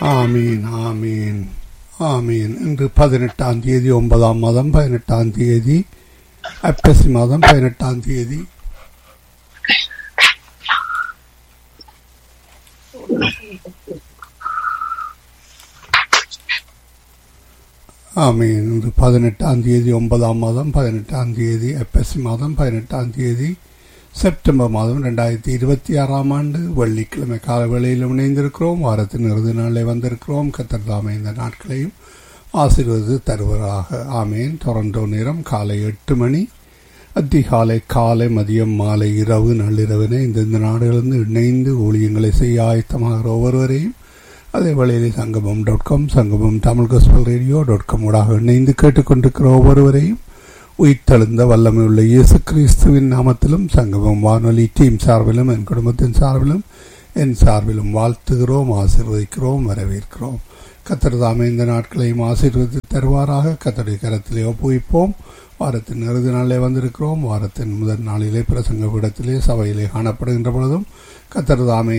ஆமீன் ஆமீன் ஆமீன் இன்று பதினெட்டாம் தேதி ஒன்பதாம் மாதம் பதினெட்டாம் தேதி ஐப்பசி மாதம் பதினெட்டாம் தேதி ஆமீன் இன்று பதினெட்டாம் தேதி ஒன்பதாம் மாதம் பதினெட்டாம் தேதி ஐப்பசி மாதம் பதினெட்டாம் தேதி செப்டம்பர் மாதம் ரெண்டாயிரத்தி இருபத்தி ஆறாம் ஆண்டு வெள்ளிக்கிழமை கால வேளையில் இணைந்திருக்கிறோம் வாரத்தின் இறுதி நாளில் வந்திருக்கிறோம் கத்தர் தாமே இந்த நாட்களையும் ஆசீர்வதித்து தருவதாக ஆமேன் டொரண்டோ நேரம் காலை எட்டு மணி அதிகாலை காலை மதியம் மாலை இரவு நள்ளிரவினை இந்தந்த நாடுகளிலிருந்து இணைந்து ஊழியங்களை செய்ய ஆயத்தமாகிற ஒவ்வொருவரையும் அதே வேளையிலே சங்கமம் dot com Sangamam Tamil gospel radio dot com ஊடாக இணைந்து கேட்டுக்கொண்டிருக்கிற ஒவ்வொருவரையும் உயிர்த்தெழுந்த வல்லமை உள்ள இயேசு கிறிஸ்துவின் நாமத்திலும் சங்கமம் வானொலி டீம் சார்பிலும் என் குடும்பத்தின் சார்பிலும் என் சார்பிலும் வாழ்த்துகிறோம் ஆசீர்வதிக்கிறோம் வரவேற்கிறோம் கத்தர் தாமே இந்த நாட்களையும் ஆசீர்வதித்து தருவாராக கத்தருடைய கரத்திலே ஒப்புவிப்போம் வாரத்தின் இறுதி நாளிலே வந்திருக்கிறோம் வாரத்தின் முதல் நாளிலே பிரசங்க பீடத்திலே சபையிலே காணப்படுகின்ற பொழுதும் கத்தர் தாமே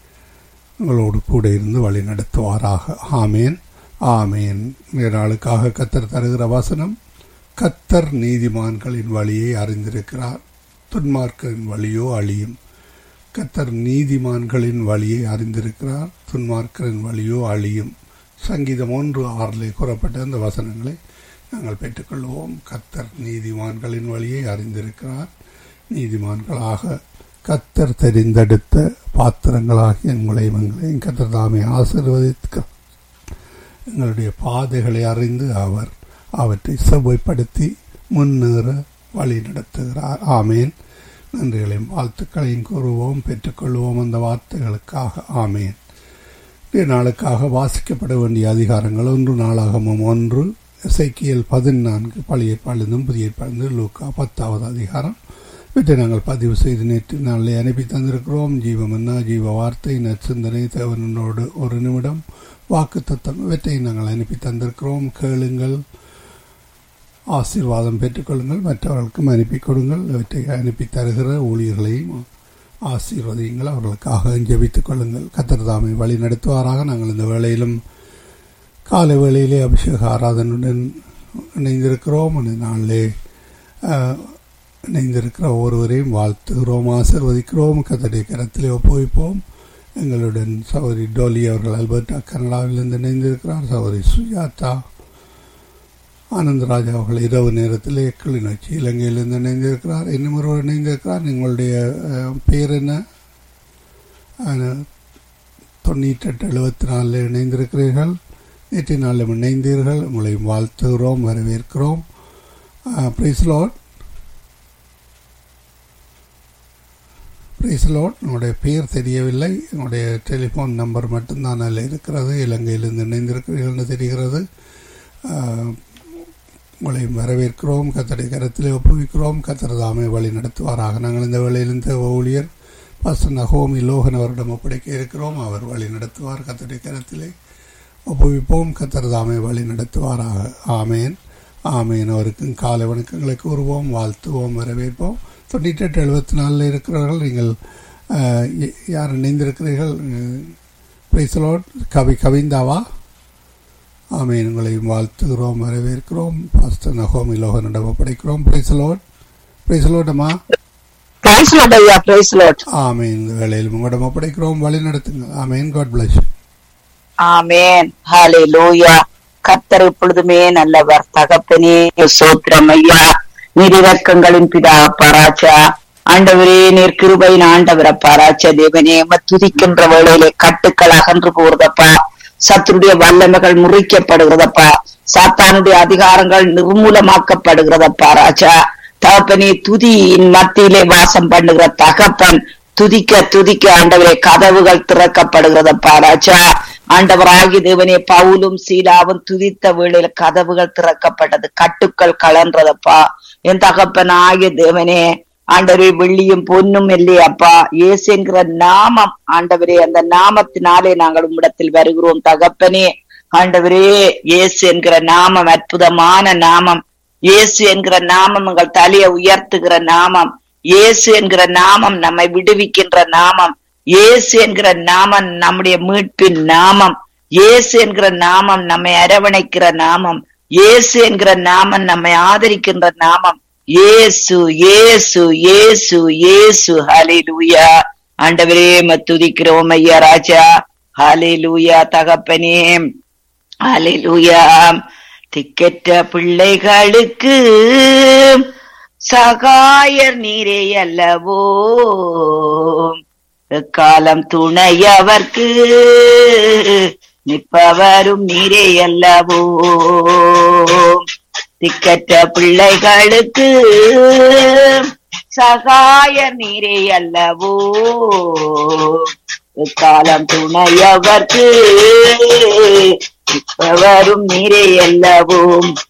உங்களோடு கூட இருந்து வழி நடத்துவாராக ஆமேன் ஆமேன் இந்த நாளுக்காக கத்தர் தருகிற வசனம் கத்தர் நீதிமான்களின் வழியை அறிந்திருக்கிறார் துன்மார்க்கரின் வழியோ அழியும் கத்தர் நீதிமான்களின் வழியை அறிந்திருக்கிறார் துன்மார்க்கரின் வழியோ அழியும் சங்கீதம் ஒன்று ஆறிலே கூறப்பட்ட அந்த வசனங்களை நாங்கள் பெற்றுக்கொள்வோம் கத்தர் நீதிமான்களின் வழியை அறிந்திருக்கிறார் நீதிமான்களாக கத்தர் தெரிந்தெடுத்த பாத்திரங்களாகிய எங்களையும் எங்களையும் கத்தர் தாமே ஆசீர்வதிக்கிறார் எங்களுடைய பாதைகளை அறிந்து அவர் அவற்றை செவ்வாய்ப்படுத்தி முன்னேற வழி நடத்துகிறார் ஆமேன் நன்றிகளையும் வாழ்த்துக்களையும் கூறுவோம் பெற்றுக்கொள்வோம் அந்த வார்த்தைகளுக்காக ஆமேன் நாளுக்காக வாசிக்கப்பட வேண்டிய அதிகாரங்கள் ஒன்று நாளாகமும் ஒன்று இசைக்கியல் பதினான்கு பழைய ஏற்பாடுந்தும் புதிய ஏற்பாடு லூக்கா பத்தாவது அதிகாரம் இவற்றை நாங்கள் பதிவு செய்து நேற்று நாளில் அனுப்பி தந்திருக்கிறோம் ஜீவமன்னா ஜீவ வார்த்தை நற்சிந்தனை தேவனோடு ஒரு நிமிடம் வாக்கு தத்தம் இவற்றை நாங்கள் அனுப்பி தந்திருக்கிறோம் கேளுங்கள் ஆசீர்வாதம் பெற்றுக்கொள்ளுங்கள் மற்றவர்களுக்கும் அனுப்பி கொடுங்கள் இவற்றை அனுப்பி தருகிற ஊழியர்களையும் ஆசீர்வதியுங்கள் அவர்களுக்காக ஜெபித்துக் கொள்ளுங்கள் கத்திரதாமை வழி நடத்துவாராக நாங்கள் இந்த வேளையிலும் காலை வேளையிலே அபிஷேக ஆராதனுடன் இணைந்திருக்கிறோம் அந்த நாளிலே இணைந்திருக்கிற ஒவ்வொருவரையும் வாழ்த்துகிறோம் ஆசிர்வதிக்கிறோம் கத்தடைய கரத்திலே ஒப்புவிப்போம் எங்களுடன் சௌரி டோலி அவர்கள் அல்பர்டா கனடாவிலிருந்து இணைந்திருக்கிறார் சௌரி சுஜாதா ஆனந்தராஜா அவர்கள் இரவு நேரத்தில் கிளிநொச்சி இலங்கையிலிருந்து இணைந்திருக்கிறார் இன்னும் ஒருவர் இணைந்திருக்கிறார் எங்களுடைய பேர் என்ன தொண்ணூற்றெட்டு எழுபத்தி நாலில் இணைந்திருக்கிறீர்கள் நேற்று நாளில் இணைந்தீர்கள் உங்களையும் வாழ்த்துகிறோம் வரவேற்கிறோம் பிரைஸ்லோட் பிரைஸ்லோட் உங்களுடைய பேர் தெரியவில்லை உங்களுடைய டெலிஃபோன் நம்பர் மட்டும்தான் அதில் இருக்கிறது இலங்கையிலிருந்து இணைந்திருக்கிறீர்கள் தெரிகிறது உங்களையும் வரவேற்கிறோம் கத்தடைய கரத்திலே ஒப்புவிக்கிறோம் கத்தர் தாமே வழி நடத்துவாராக நாங்கள் இந்த வேளையிலிருந்து ஊழியர் பாஸ்டர் நகோமி லோகன் அவரிடம் ஒப்படைக்க இருக்கிறோம் அவர் வழி நடத்துவார் கத்தடைய கரத்திலே ஒப்புவிப்போம் கத்தர் தாமே வழி நடத்துவாராக ஆமேன் ஆமேன் அவருக்கும் காலை வணக்கங்களை கூறுவோம் வாழ்த்துவோம் வரவேற்போம் தொண்ணூற்றி எட்டு எழுபத்தி நாலில் இருக்கிறவர்கள் நீங்கள் யார் இணைந்திருக்கிறீர்கள் பிரைசலோட் கவி கவிந்தாவா ஆமீன் உங்களையும் வாழ்த்துகிறோம் வரவேற்கிறோம் பாஸ்டர் நகோமி லோகனிடம் ஒப்படைக்கிறோம் பிரைசலோட் பிரைசலோட்டமா ஆமீன் இந்த வேளையில் உங்களிடம் ஒப்படைக்கிறோம் வழி நடத்துங்க ஆமீன் காட் பிளஸ் ஆமேன் ஹாலே லூயா கத்தர் எப்பொழுதுமே நல்லவர் தகப்பனே சோத்திரம் ஐயா நிரிரக்கங்களின் பிதா பராச்சா ஆண்டவரே நீர் கிருபையின் ஆண்டவர பாராச்ச தேவனே துதிக்கின்ற வேளையிலே கட்டுக்கள் அகன்று போறதப்பா சத்துருடைய வல்லமைகள் முறிக்கப்படுகிறதப்பா சாத்தானுடைய அதிகாரங்கள் நிர்மூலமாக்கப்படுகிறதப்பா ராஜா தகப்பனே துதியின் மத்தியிலே வாசம் பண்ணுகிற தகப்பன் துதிக்க துதிக்க ஆண்டவரே கதவுகள் திறக்கப்படுகிறதப்பா ராஜா ஆண்டவராகி தேவனே பவுலும் சீலாவும் துதித்த வேளையில கதவுகள் திறக்கப்பட்டது கட்டுக்கள் கலன்றதப்பா என் தகப்பன் ஆகிய தேவனே ஆண்டவரே வெள்ளியும் பொன்னும் இல்லையப்பா இயேசு என்கிற நாமம் ஆண்டவரே அந்த நாமத்தினாலே நாங்கள் உம்மிடத்தில் வருகிறோம் தகப்பனே ஆண்டவரே இயேசு என்கிற நாமம் அற்புதமான நாமம் இயேசு என்கிற நாமம் உங்கள் தலையை உயர்த்துகிற நாமம் இயேசு என்கிற நாமம் நம்மை விடுவிக்கின்ற நாமம் இயேசு என்கிற நாமம் நம்முடைய மீட்பின் நாமம் இயேசு என்கிற நாமம் நம்மை அரவணைக்கிற நாமம் இயேசு என்கிற நாமம் நம்மை ஆதரிக்கின்ற நாமம் இயேசு இயேசு இயேசு இயேசு ஹalleluya ஆண்டவரே மத்துதிக்கிறோம் ஐயா ராஜா ஹalleluya தகப்பனே ஹalleluya திக்கற்ற பிள்ளைகளுக்கு சகாயர் நீரே அல்லவோ காலம் துணையவர்க்கு நிற்பவரும் நீரே அல்லவோ திக்கற்ற பிள்ளைகளுக்கு சகாயர் நீரே அல்லவோ காலம் துணையவர்க்கு நிற்பவரும் நீரே அல்லவோ